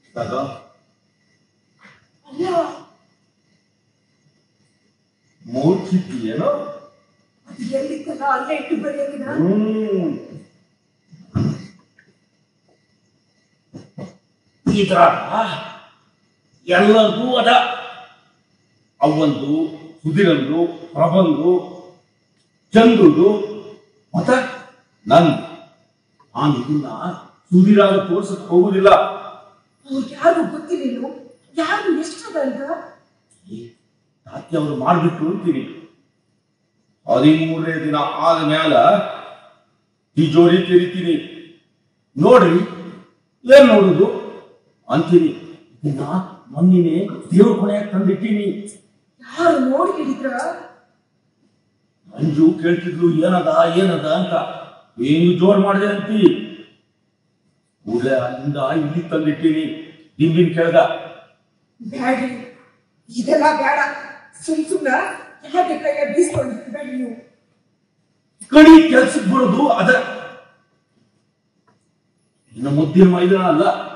ತಗೋ ಅಲ್ಲ ಮೂರ್ ಚಿಟ್ಟಿ ಏನೋ ಅದು ಎಲ್ಲಿತ್ತಲ್ಲ ಅಲ್ಲೇ ಇಟ್ಟು ಬರೆಯೋದಿನ ಹ್ಮ್ ಇದ್ರ ಎಲ್ಲದೂ ಅದ ಅವಂದು ಸುಧಿರಂದು ಪ್ರಬಂದು ಚಂದುದು ಮತ್ತ ನಂದು ನಾನು ಇದನ್ನ ಸುಧಿರಾಗ ತೋರ್ಸಕ್ ಹೋಗುದಿಲ್ಲ ಅವ್ರಿಗೆ ಯಾರು ಗೊತ್ತಿರಲಿಲ್ಲ ಯಾರು ಎಷ್ಟದ ಅಂತ ತಾತ್ಯ ಅವರು ಮಾಡ್ಬಿಟ್ಟು ಅಂತೀನಿ ಹದಿಮೂರನೇ ದಿನ ಆದ ಮ್ಯಾಲ ತಿಜೋರಿ ತೆರಿತೀನಿ ನೋಡ್ರಿ ಏನ್ ನೋಡುದು ಅಂತೀನಿ ಇದನ್ನ ಮೊನ್ನಿನೇ ದೇವ್ರ ಕೊನೆಯಾಗ ತಂದಿಟ್ಟೀನಿ ಯಾರು ನೋಡಿ ಹಿಡಿದ್ರ ಮಂಜು ಕೇಳ್ತಿದ್ಲು ಏನದ ಏನದ ಅಂತ ಏನು ಜೋರ್ ಮಾಡಿದೆ ಅಂತಿ ಕೂಡಲೇ ಅಲ್ಲಿಂದ ಇಲ್ಲಿ ತಂದಿಟ್ಟೀನಿ ದಿಂಬಿನ ಕೆಳಗ ಬ್ಯಾಡ್ರಿ ಇದೆಲ್ಲ ಬೇಡ ಸುಮ್ ಸುಮ್ನ ಯಾಕೆ ಕೈಯ ಬೀಸ್ಕೊಂಡು ಬೇಡಿ ನೀವು ಕಡಿ ಕೆಲ್ಸಕ್ಕೆ ಬರೋದು ಅದ ಇನ್ನು ಮುದ್ದಿನ ಮೈದಾನ ಅಲ್ಲ